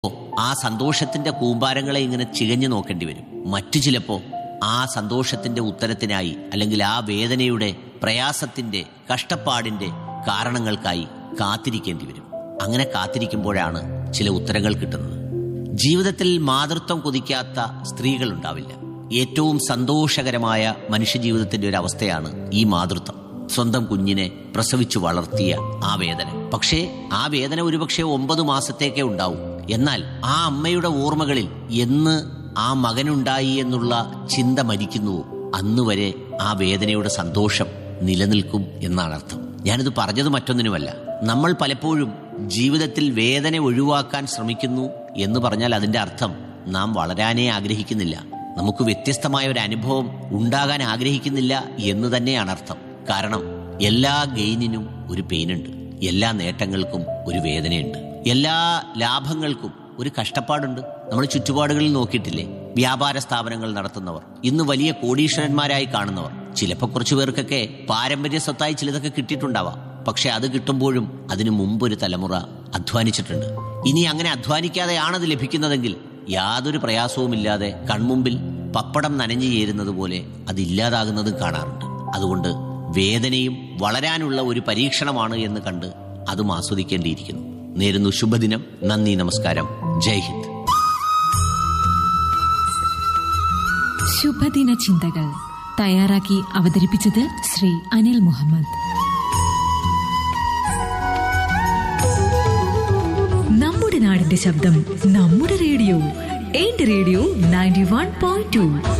ആ സന്തോഷത്തിന്റെ കൂമ്പാരങ്ങളെ ഇങ്ങനെ ചികഞ്ഞു നോക്കേണ്ടി വരും മറ്റു ചിലപ്പോ ആ സന്തോഷത്തിന്റെ ഉത്തരത്തിനായി അല്ലെങ്കിൽ ആ വേദനയുടെ പ്രയാസത്തിന്റെ കഷ്ടപ്പാടിന്റെ കാരണങ്ങൾക്കായി കാത്തിരിക്കേണ്ടി വരും അങ്ങനെ കാത്തിരിക്കുമ്പോഴാണ് ചില ഉത്തരങ്ങൾ കിട്ടുന്നത് ജീവിതത്തിൽ മാതൃത്വം കൊതിക്കാത്ത സ്ത്രീകൾ ഉണ്ടാവില്ല ഏറ്റവും സന്തോഷകരമായ മനുഷ്യജീവിതത്തിന്റെ ഒരു അവസ്ഥയാണ് ഈ മാതൃത്വം സ്വന്തം കുഞ്ഞിനെ പ്രസവിച്ചു വളർത്തിയ ആ വേദന പക്ഷേ ആ വേദന ഒരുപക്ഷെ ഒമ്പത് മാസത്തേക്കേ ഉണ്ടാവും എന്നാൽ ആ അമ്മയുടെ ഓർമ്മകളിൽ എന്ന് ആ മകനുണ്ടായി എന്നുള്ള ചിന്ത മരിക്കുന്നുവോ അന്ന് വരെ ആ വേദനയുടെ സന്തോഷം നിലനിൽക്കും എന്നാണ് അർത്ഥം ഞാനിത് പറഞ്ഞത് മറ്റൊന്നിനുമല്ല നമ്മൾ പലപ്പോഴും ജീവിതത്തിൽ വേദന ഒഴിവാക്കാൻ ശ്രമിക്കുന്നു എന്ന് പറഞ്ഞാൽ അതിന്റെ അർത്ഥം നാം വളരാനേ ആഗ്രഹിക്കുന്നില്ല നമുക്ക് വ്യത്യസ്തമായ ഒരു അനുഭവം ഉണ്ടാകാൻ ആഗ്രഹിക്കുന്നില്ല എന്ന് തന്നെയാണ് അർത്ഥം കാരണം എല്ലാ ഗെയിനിനും ഒരു പെയിനുണ്ട് എല്ലാ നേട്ടങ്ങൾക്കും ഒരു വേദനയുണ്ട് എല്ലാ ലാഭങ്ങൾക്കും ഒരു കഷ്ടപ്പാടുണ്ട് നമ്മൾ ചുറ്റുപാടുകളിൽ നോക്കിയിട്ടില്ലേ വ്യാപാര സ്ഥാപനങ്ങൾ നടത്തുന്നവർ ഇന്ന് വലിയ കോടീശ്വരന്മാരായി കാണുന്നവർ ചിലപ്പോൾ കുറച്ചു പേർക്കൊക്കെ പാരമ്പര്യ സ്വത്തായി ചിലതൊക്കെ കിട്ടിയിട്ടുണ്ടാവാം പക്ഷെ അത് കിട്ടുമ്പോഴും അതിനു മുമ്പൊരു തലമുറ അധ്വാനിച്ചിട്ടുണ്ട് ഇനി അങ്ങനെ അധ്വാനിക്കാതെയാണത് ലഭിക്കുന്നതെങ്കിൽ യാതൊരു പ്രയാസവുമില്ലാതെ കൺമുമ്പിൽ പപ്പടം നനഞ്ഞു ചേരുന്നത് പോലെ അതില്ലാതാകുന്നതും കാണാറുണ്ട് അതുകൊണ്ട് വേദനയും വളരാനുള്ള ഒരു പരീക്ഷണമാണ് എന്ന് കണ്ട് അതും ആസ്വദിക്കേണ്ടിയിരിക്കുന്നു നേരുന്നു ശുഭദിനം നന്ദി നമസ്കാരം ജയ് ഹിന്ദ് ശുഭദിന ചിന്തകൾ തയ്യാറാക്കി അവതരിപ്പിച്ചത് ശ്രീ അനിൽ മുഹമ്മദ് നമ്മുടെ നാടിന്റെ ശബ്ദം നമ്മുടെ റേഡിയോ എന്റെ radio ninety one point to